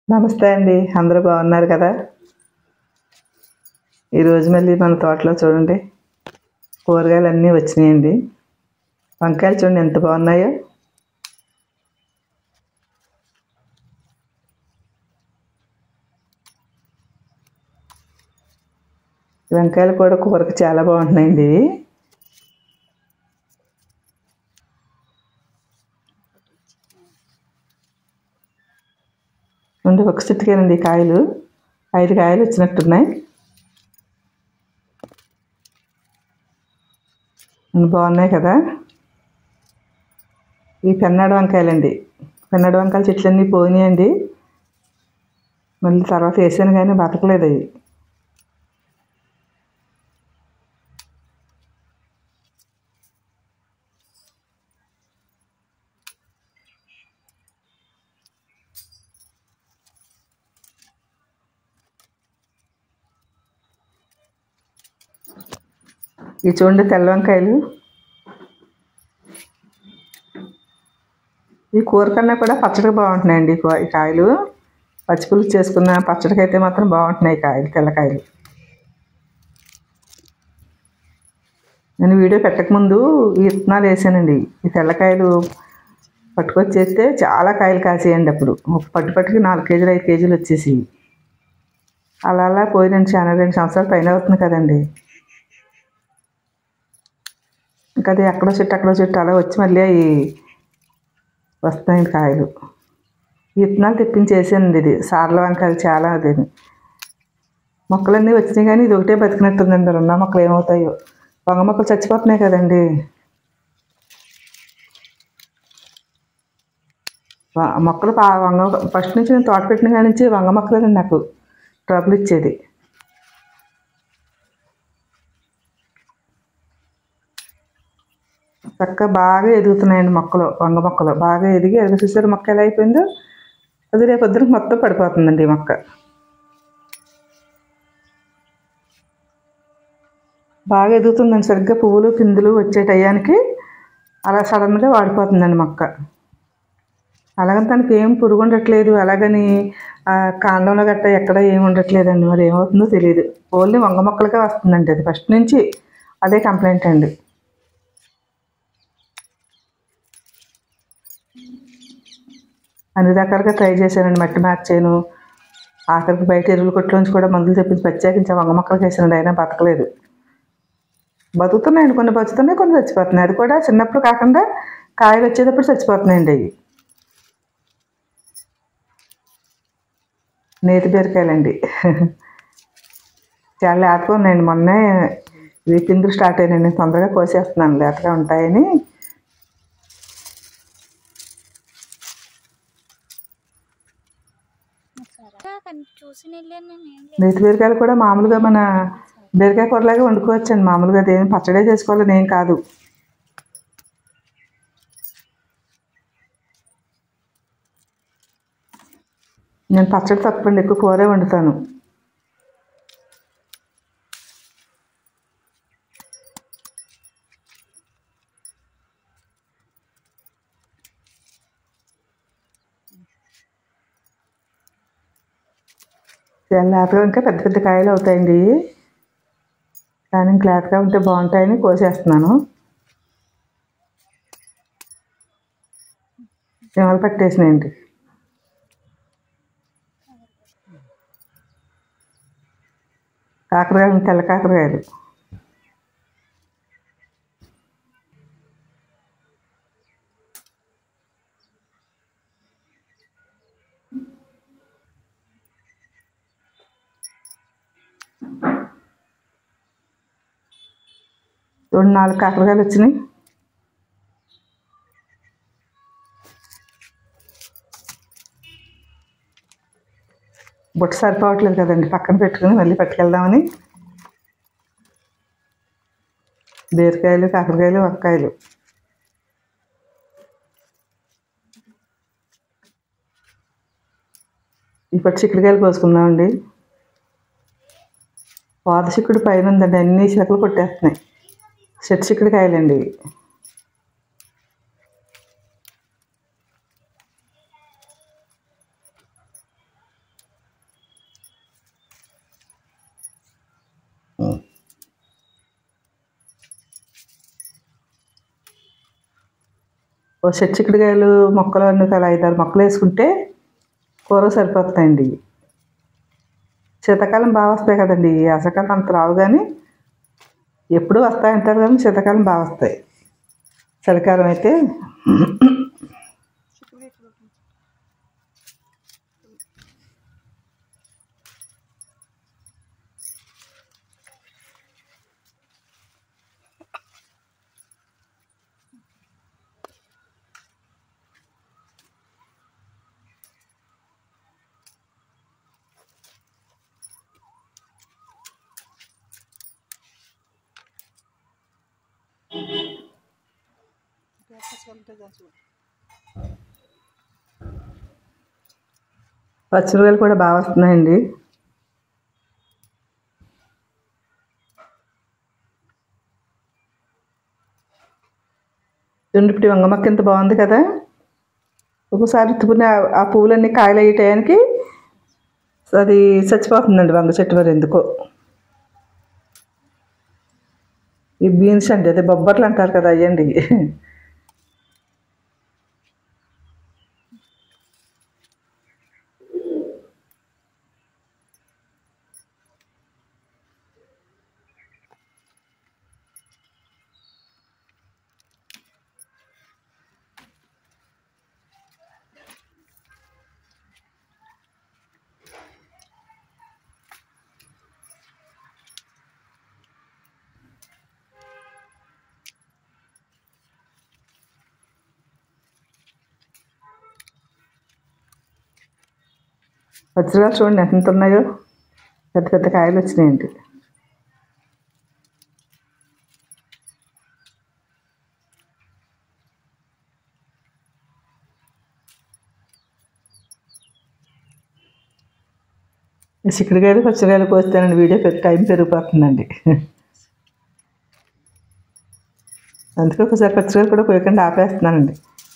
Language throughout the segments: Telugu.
నమస్తే అండి అందరూ బాగున్నారు కదా ఈరోజు మళ్ళీ మన తోటలో చూడండి కూరగాయలు అన్నీ వచ్చినాయండి వంకాయలు చూడండి ఎంత బాగున్నాయో ఈ వంకాయలు కూడా కూరకు చాలా బాగుంటున్నాయండి ఇవి నుండి ఒక చెట్టుకేనండి ఈ కాయలు ఐదు కాయలు వచ్చినట్టున్నాయి ఉమ్, బాగున్నాయి కదా ఈ పెన్నాడు వంకాయలండి పెన్నాడు వంకాయల చెట్లన్నీ పోయినాయండి మళ్ళీ తర్వాత వేసాను కానీ బతకలేదు అవి ఇవి చూడండి తెల్ల వంకాయలు ఈ కూర కన్నా కూడా పచ్చడికి బాగుంటున్నాయండి ఈ కూ- ఈ కాయలు పచ్చిపులుసు చేసుకున్న పచ్చడికి అయితే మాత్రం బాగుంటున్నాయి ఈ కాయలు తెల్లకాయలు నేను వీడియో పెట్టకముందు ఈ విత్తనాలు వేసానండి ఈ తెల్లకాయలు పట్టుకొచ్చేస్తే చాలా కాయలు కాసేయండి అప్పుడు ఒక పట్టు పట్టుకి నాలుగు కేజీలు ఐదు కేజీలు వచ్చేసి అలా అలా పోయినండి చాలా రెండు సంవత్సరాల పైన అవుతుంది కదండి ఇంకా అది ఎక్కడో చెట్టు అక్కడో చెట్టు అలా వచ్చి మళ్ళీ అవి వస్తాయి కాయలు ఈ విత్తనాలు తెప్పించేసానండి ఇది సార్ల వంకాయలు చాలా అది మొక్కలన్నీ వచ్చినాయి కానీ ఇది ఒకటే బతికినట్టుందండి ఉన్న మొక్కలు ఏమవుతాయో వంగ మొక్కలు చచ్చిపోతున్నాయి కదండి వ- మొక్కలు పా వంగ ఫస్ట్ నుంచి నేను తోట పెట్టిన కాడి నుంచి వంగ మొక్కలేనండి నాకు ట్రబుల్ ఇచ్చేది చక్కగా బాగా ఎదుగుతున్నాయండి మొక్కలు వంగ మొక్కలు బాగా ఎదిగి ఎదుగు చూసారు మొక్క ఎలా అయిపోయిందో అది రేపు పొద్దున మొత్తం పడిపోతుందండి ఈ మొక్క బాగా ఎదుగుతుందండి సరిగ్గా పువ్వులు పిందులు వచ్చే టయానికి అలా సడన్గా వాడిపోతుందండి మొక్క అలాగని తనకి ఏం పురుగు ఉండట్లేదు అలాగని ఆ, కాండంలో గట్ట ఎక్కడ ఏం ఉండట్లేదండి మరి ఏమవుతుందో తెలియదు ఓన్లీ వంగ మొక్కలకే వస్తుందండి అది ఫస్ట్ నుంచి అదే కంప్లైంట్ అండి అన్ని రకాలుగా ట్రై చేశానండి మట్టి మార్చాను ఆఖరికి బయట ఎరువుల కొట్లోంచి కూడా మందులు తెప్పించి ప్రత్యేకించి వంగ మొక్కలకి వేసానండి అయినా బతకలేదు బతుకుతున్నాయండి కొన్ని బతుకుతున్నాయి కొన్ని చచ్చిపోతున్నాయి అది కూడా చిన్నప్పుడు కాకుండా కాయలు వచ్చేటప్పుడు చచ్చిపోతున్నాయండి అవి నేతి బీరకాయలండి చాలా లేతగా ఉన్నాయండి మొన్నే ఇవి పిందులు స్టార్ట్ అయినాయండి తొందరగా కోసేస్తున్నాను లేతగా ఉంటాయని కానీ చూసి వెళ్ళాను నేను ఏం లేదు నేతి బీరకాయలు కూడా మామూలుగా మన బీరకాయ కూరలాగా వండుకోవచ్చండి మామూలుగా అదేం పచ్చడే చేసుకోవాలని ఏం కాదు నేను పచ్చడి తప్పండి ఎక్కువ కూరే వండుతాను చాలా లేతగా ఇంకా పెద్ద పెద్ద కాయలు అవుతాయండి కానీ ఇంక లేతగా ఉంటే బాగుంటాయని కోసేస్తున్నాను సిమలు పట్టేసినాయండి కాకరకాయలు తెల్ల కాకరకాయలు రెండు నాలుగు కాకరకాయలు వచ్చినాయి బుట్ట సరిపోవట్లేదు కదండి పక్కన పెట్టుకుని మళ్ళీ పట్టుకెళ్దామని బీరకాయలు కాకరకాయలు వంకాయలు ఇప్పుడు చిక్కుడుకాయలు కోసుకుందామండి పాత చిక్కుడు పైన ఉందండి అన్ని చిలకలు కొట్టేస్తున్నాయి చెట్టు చిక్కుడుకాయలండి ఇవి. ఓ చెట్టు చిక్కుడుకాయలు మొక్కలు అన్ని అలా ఐదారు మొక్కలు వేసుకుంటే కూర సరిపోతాయండి శీతాకాలం బాగా వస్తాయి కదండి ఈ వేసవికాలం అంత రావు కానీ ఎప్పుడు వస్తాయి అంటారు కానీ శీతాకాలం బాగా వస్తాయి చలికాలం అయితే పచ్చిమిరకాయలు కూడా బాగా వస్తున్నాయండి దుండిపిటి వంగమక్క ఎంత బాగుంది కదా ఒకసారి ఎత్తుకుని ఆ- ఆ పువ్వులన్నీ కాయలు అయ్యే టయానికి అది చచ్చిపోతుందండి వంగ చెట్టు మరి ఎందుకో ఈ బీన్స్ అండి అదే బొబ్బట్లు అంటారు కదా అయ్యండి పచ్చిమిరకాయలు చూడండి ఎంత ఉన్నాయో పెద్ద పెద్ద కాయలు వచ్చినాయండి ఈ చిక్కుడుకాయలు పచ్చిమిరకాయలు కోస్తానండి వీడియో పెద్ద టైం పెరిగిపోతుందండి అందుకే ఒకసారి పచ్చిమిరకాయలు కూడా కోయకుండా ఆపేస్తున్నానండి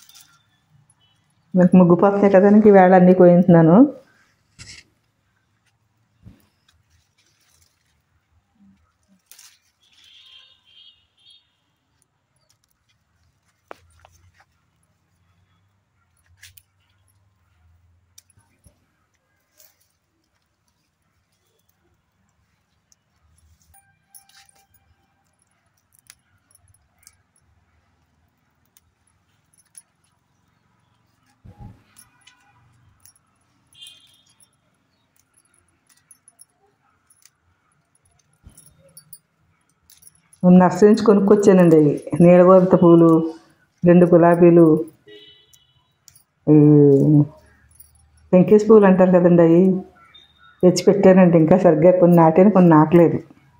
నాకు ముగ్గుపోతున్నాయి కదా నీకు ఈవేళ అన్నీ కోయింటున్నాను నర్సరీ నుంచి కొనుక్కొచ్చానండి అవి నీలగోరత పూలు రెండు గులాబీలు ఈ వెంకేస్ పూలు అంటారు కదండి అవి తెచ్చి పెట్టానండి ఇంకా సరిగ్గా కొన్ని నాటాను కొన్ని నాటలేదు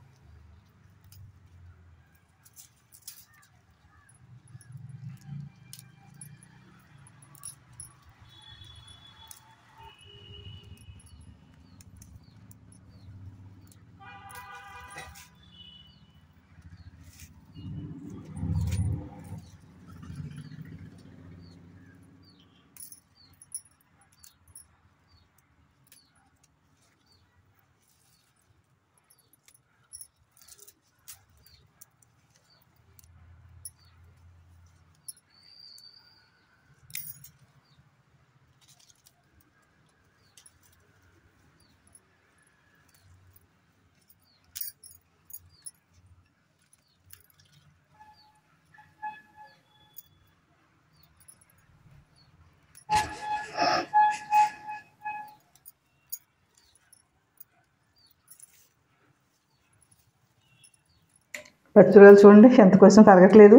పచ్చిమిరకాయలు చూడండి ఎంత కోసం తరగట్లేదు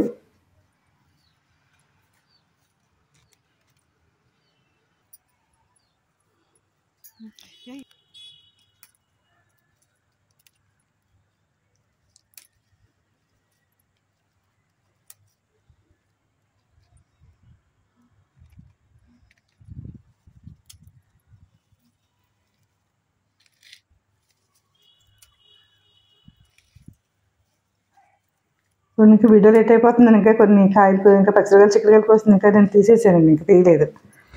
కొన్ని ఇంకా వీడియో లేట్ అయిపోతుందని ఇంకా కొన్ని కాయలు ఇంకా పచ్చిమిరకాయలు చిక్కుడుకాయలు కోసం ఇంకా నేను తీసేసానండి ఇంకా తీయలేదు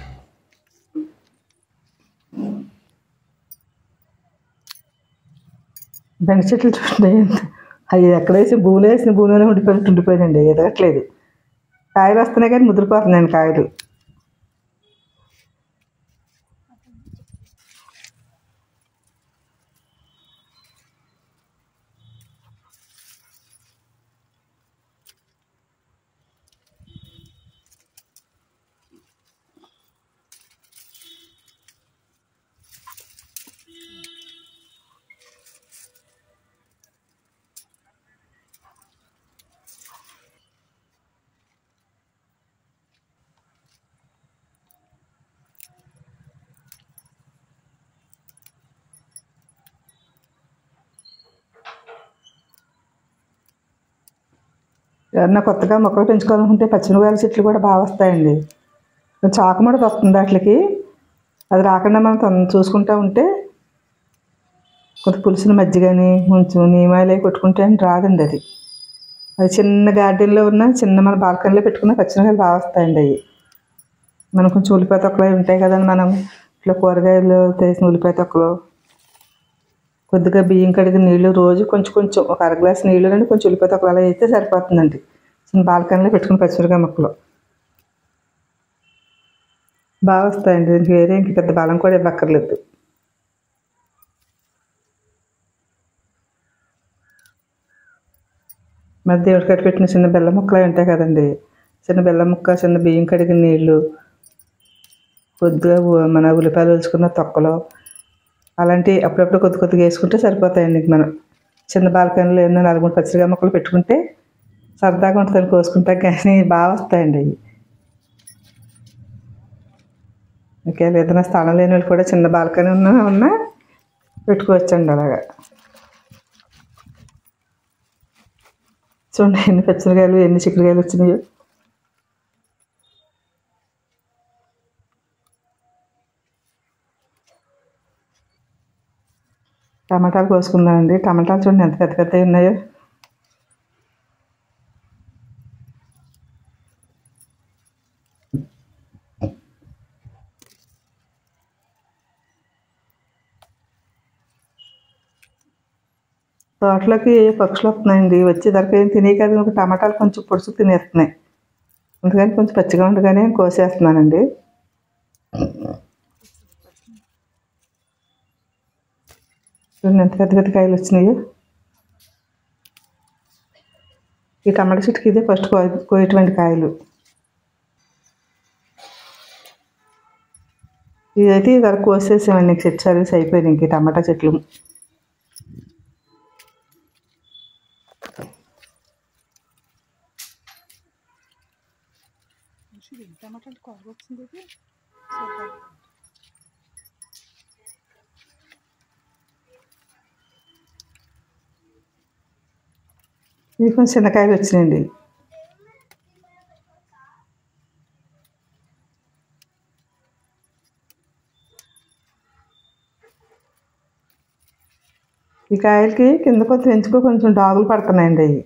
బెండ చెట్లు చూడండి ఎంత- అవి ఎక్కడ వేసి భూమిలో వేసిన భూమిలోనే ఉండిపోయినట్టు ఉండిపోయినండి ఎదగట్లేదు కాయలు వస్తున్నాయి కానీ ముదిరిపోతున్నాయండి కాయలు ఎవరన్నా కొత్తగా మొక్కలు పెంచుకోవాలనుకుంటే పచ్చిమిరపకాయల చెట్లు కూడా బాగా వస్తాయండి కొంచెం ఆకుముడత వస్తుంది వాటికి అది రాకుండా మనం తొందర చూసుకుంటూ ఉంటే కొంత పులిసిన మజ్జిగని కొంచెం నీమాయిలు అవి కొట్టుకుంటే అని రాదండి అది అది చిన్న గార్డెన్లో ఉన్న చిన్న మన బాల్కనీలో పెట్టుకున్న పచ్చిమిరపకాయలు బాగా వస్తాయండి అవి మనం కొంచెం ఉల్లిపాయ తొక్కలు అవి ఉంటాయి కదండి మనం ఇట్లా కూరగాయలు తీసిన ఉల్లిపాయ తొక్కలు కొద్దిగా బియ్యం కడిగిన నీళ్ళు రోజు కొంచెం కొంచెం ఒక అర గ్లాస్ నీళ్ళు నుండి కొంచెం ఉల్లిపాయ తొక్కలు అలా అయితే సరిపోతుందండి చిన్న బాల్కనీలో పెట్టుకుని పచ్చిమిరకాయ ముక్కలు బాగా వస్తాయండి దీనికి వేరే ఇంక పెద్ద బలం కూడా ఇవ్వక్కర్లేదు మరి దేవుడి కట్టి పెట్టిన చిన్న బెల్లం ముక్కలు అవి ఉంటాయి కదండి చిన్న బెల్లం ముక్క చిన్న బియ్యం కడిగిన నీళ్ళు కొద్దిగా ఉ- మన ఉల్లిపాయలు వేసుకున్న తొక్కలు అలాంటి అప్పుడప్పుడు కొద్ది కొద్దిగా వేసుకుంటే సరిపోతాయండి ఇంక మనం చిన్న బాల్కనీలో ఎన్నో నాలుగు మూడు పచ్చిగా మొక్కలు పెట్టుకుంటే సరదాగా ఉంటుంది కోసుకుంటాం కానీ బాగా వస్తాయండి అవి ఒకవేళ ఏదైనా స్థలం లేని వాళ్ళు కూడా చిన్న బాల్కనీ ఉన్నా ఉన్నా పెట్టుకోవచ్చండి అలాగా చూడండి ఎన్ని పచ్చిమిరకాయలు ఎన్ని చిక్కుడుకాయలు వచ్చినాయో టమాటాలు కోసుకుందామండి టమాటాలు చూడండి ఎంత పెద్ద పెద్దవి ఉన్నాయో తోటలోకి పక్షులు వస్తున్నాయండి వచ్చేసరికి ఏం తినే కదా ఒక టమాటాలు కొంచెం పొడుసు తినేస్తున్నాయి అందుకని కొంచెం పచ్చిగా ఉండగానే కోసేస్తున్నానండి చూడండి ఎంత పెద్ద పెద్ద కాయలు వచ్చినాయో ఈ టమాటా చెట్టుకి ఇదే ఫస్ట్ కో కోయేటువంటి కాయలు ఇదైతే ఇది వరకు కోసేసామండి ఇంక చెట్టు సర్వీస్ అయిపోయింది ఇంక ఈ టమాటా చెట్లు ఇవి కొంచెం చిన్నకాయలు వచ్చినాయండి ఈ కాయలకి కింద కొంచెం ఎంచుకో కొంచెం డాగులు పడుతున్నాయండి అవి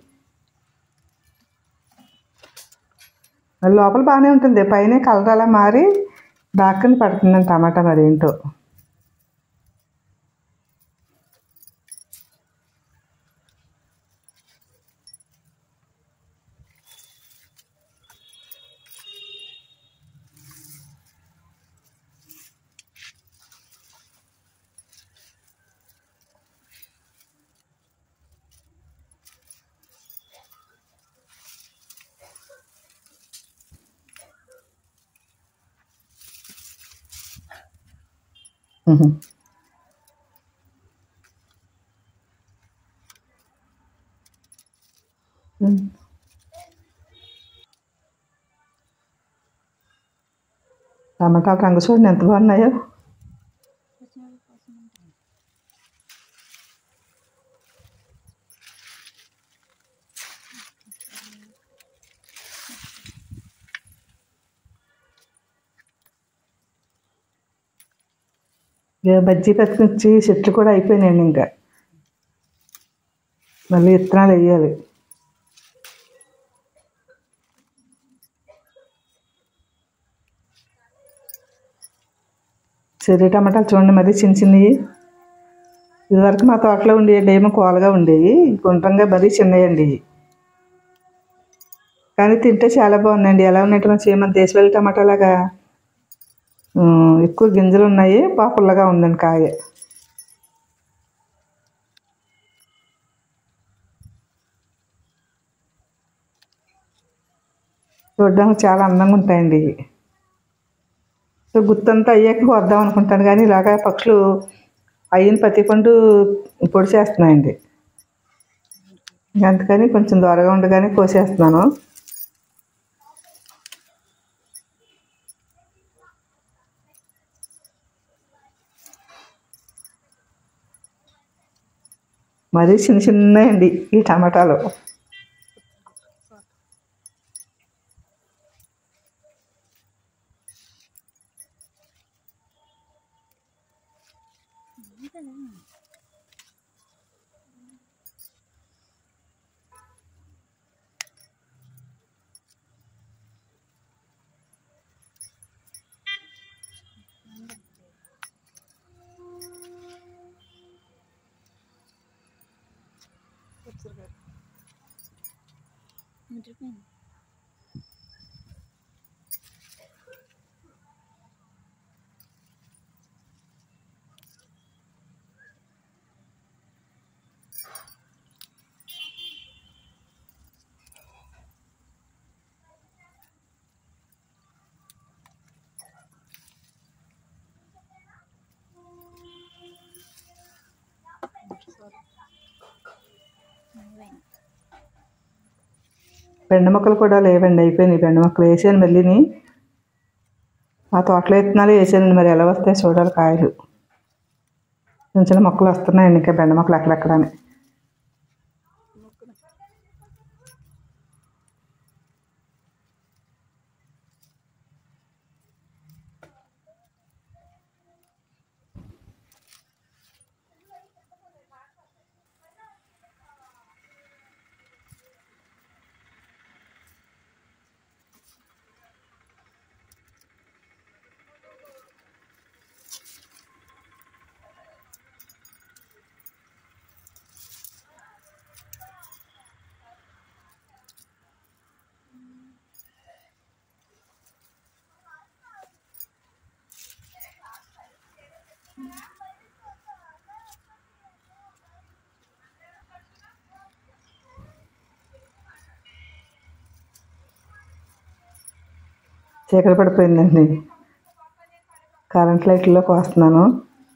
మరి లోపల బాగానే ఉంటుంది పైన కలర్ అలా మారి డాక్ కింద పడుతుందండి టమాటా మరి ఏంటో మ్మ్. మ్మ్. టమాటాలు రంగు చూడండి ఎంత బాగున్నాయో ఇక బజ్జీ పచ్చిమిర్చి చెట్లు కూడా అయిపోయినాయండి ఇంకా మళ్ళీ విత్తనాలు వేయాలి చెర్రీ టమాటాలు చూడండి మరి చిన్న చిన్నవి ఇదివరకు మా తోటలో ఉండేవి ఏమో కోలగా ఉండేవి గుండ్రంగా మరీ చిన్నవి అండి ఇవి కానీ తింటే చాలా బాగుందండి ఎలా ఉన్నట్టు మన మన దేశవాళీ టమాటా లాగా ఉమ్, ఎక్కువ గింజలు ఉన్నాయి బాగా పుల్లగా ఉందండి కాయ చూడడానికి చాలా అందంగా ఉంటాయండి ఇవి సో గుత్తంతా అయ్యాక వద్దాం అనుకుంటాను కానీ ఇలాగా పక్షులు అయిన ప్రతి పండు పొడి చేస్తున్నాయండి అందుకని కొంచెం దూరగా ఉండగానే కోసేస్తున్నాను మరీ చిన్న చిన్నయండి ఈ టమాటాలు ముదిరిపోయింది ముదిరిపోయింది. బెండ మొక్కలు కూడా లేవండి అయిపోయినాయి బెండ మొక్కలు వేసాను మళ్ళీని ఆ తోటలో విత్తనాలు వేసానండి మరి ఎలా వస్తాయి చూడాలి కాయలు చిన్న చిన్న మొక్కలు వస్తున్నాయండి ఇంకా బెండ మొక్కలు అక్కడక్కడని చీకటి పడిపోయిందండి కరెంట్ లైట్లోకి వస్తున్నాను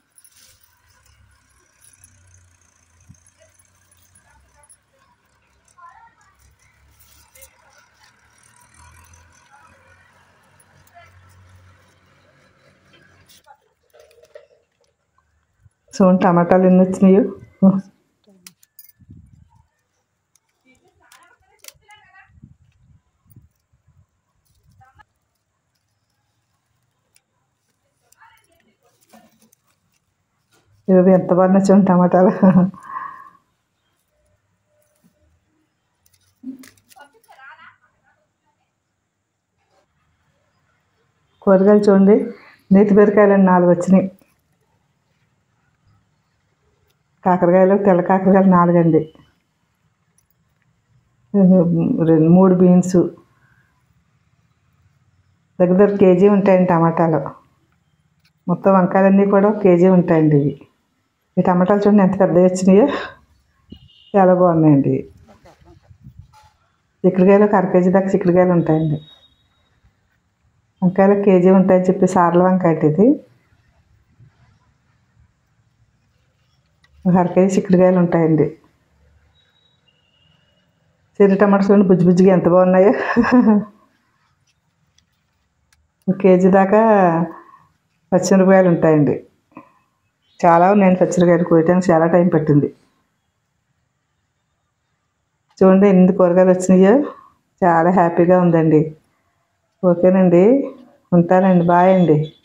చూడండి టమాటాలు ఎన్ని వచ్చినాయో ఇవి ఎంత బాగా నచ్చాయి టమాటాలు కూరగాయలు చూడండి నేతి బీరకాయలు నాలుగు వచ్చినాయి కాకరకాయలు తెల్ల కాకరకాయలు నాలుగండి రెండు మూడు బీన్స్ దగ్గర దగ్గర కేజీ ఉంటాయండి టమాటాలు మొత్తం వంకాయలన్నీ కూడా ఒక కేజీ ఉంటాయండి ఇవి ఈ టమాటాలు చూడండి ఎంత పెద్దవి వచ్చినాయో చాలా బాగున్నాయండి చిక్కుడుకాయలు ఒక అర కేజీ దాకా చిక్కుడుకాయలు ఉంటాయండి వంకాయలు కేజీ ఉంటాయని చెప్పి సార్ల వంకాయ అంటే ఇది ఒక అర కేజీ చిక్కుడుకాయలు ఉంటాయండి చెర్రీ టమాటాస్ చూడండి బుజ్జి బుజ్జిగా ఎంత బాగున్నాయో ఒక కేజీ దాకా పచ్చిమిరపకాయలు ఉంటాయండి చాలా ఉన్నాయండి పచ్చిమిరపకాయలు కోయటానికి చాలా టైం పట్టింది చూడండి ఎన్ని కూరగాయలు వచ్చినాయో చాలా హ్యాపీగా ఉందండి ఓకేనండి ఉంటానండి బాయ్ అండి